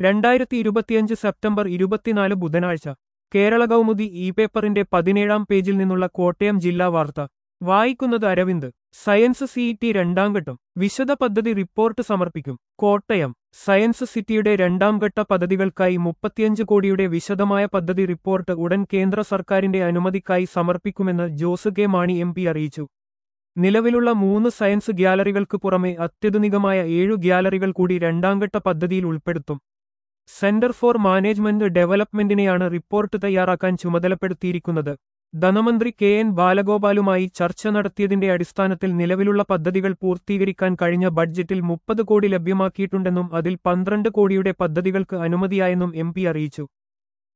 രണ്ടായിരത്തി ഇരുപത്തിയഞ്ച് സെപ്റ്റംബർ ഇരുപത്തിനാല് ബുധനാഴ്ച കേരള കൗമുദി ഇ പേപ്പറിന്റെ പതിനേഴാം പേജിൽ നിന്നുള്ള കോട്ടയം ജില്ലാ വാർത്ത വായിക്കുന്നത് അരവിന്ദ് സയൻസ് സിഇടി രണ്ടാം ഘട്ടം വിശദ പദ്ധതി റിപ്പോർട്ട് സമർപ്പിക്കും കോട്ടയം സയൻസ് സിറ്റിയുടെ രണ്ടാം ഘട്ട പദ്ധതികൾക്കായി മുപ്പത്തിയഞ്ച് കോടിയുടെ വിശദമായ പദ്ധതി റിപ്പോർട്ട് ഉടൻ കേന്ദ്ര സർക്കാരിന്റെ അനുമതിക്കായി സമർപ്പിക്കുമെന്ന് Jose K Mani M P അറിയിച്ചു നിലവിലുള്ള മൂന്ന് സയൻസ് ഗ്യാലറികൾക്ക് പുറമെ അത്യധുനികമായ ഏഴു ഗ്യാലറികൾ കൂടി രണ്ടാംഘട്ട പദ്ധതിയിൽ ഉൾപ്പെടുത്തും സെന്റർ ഫോർ മാനേജ്മെന്റ് ഡെവലപ്മെന്റിനെയാണ് റിപ്പോർട്ട് തയ്യാറാക്കാൻ ചുമതലപ്പെടുത്തിയിരിക്കുന്നത് ധനമന്ത്രി കെ എൻ ബാലഗോപാലുമായി ചർച്ച നടത്തിയതിന്റെ അടിസ്ഥാനത്തിൽ നിലവിലുള്ള പദ്ധതികൾ പൂർത്തീകരിക്കാൻ കഴിഞ്ഞ ബഡ്ജറ്റിൽ മുപ്പത് കോടി ലഭ്യമാക്കിയിട്ടുണ്ടെന്നും അതിൽ പന്ത്രണ്ട് കോടിയുടെ പദ്ധതികൾക്ക് അനുമതിയായെന്നും എം അറിയിച്ചു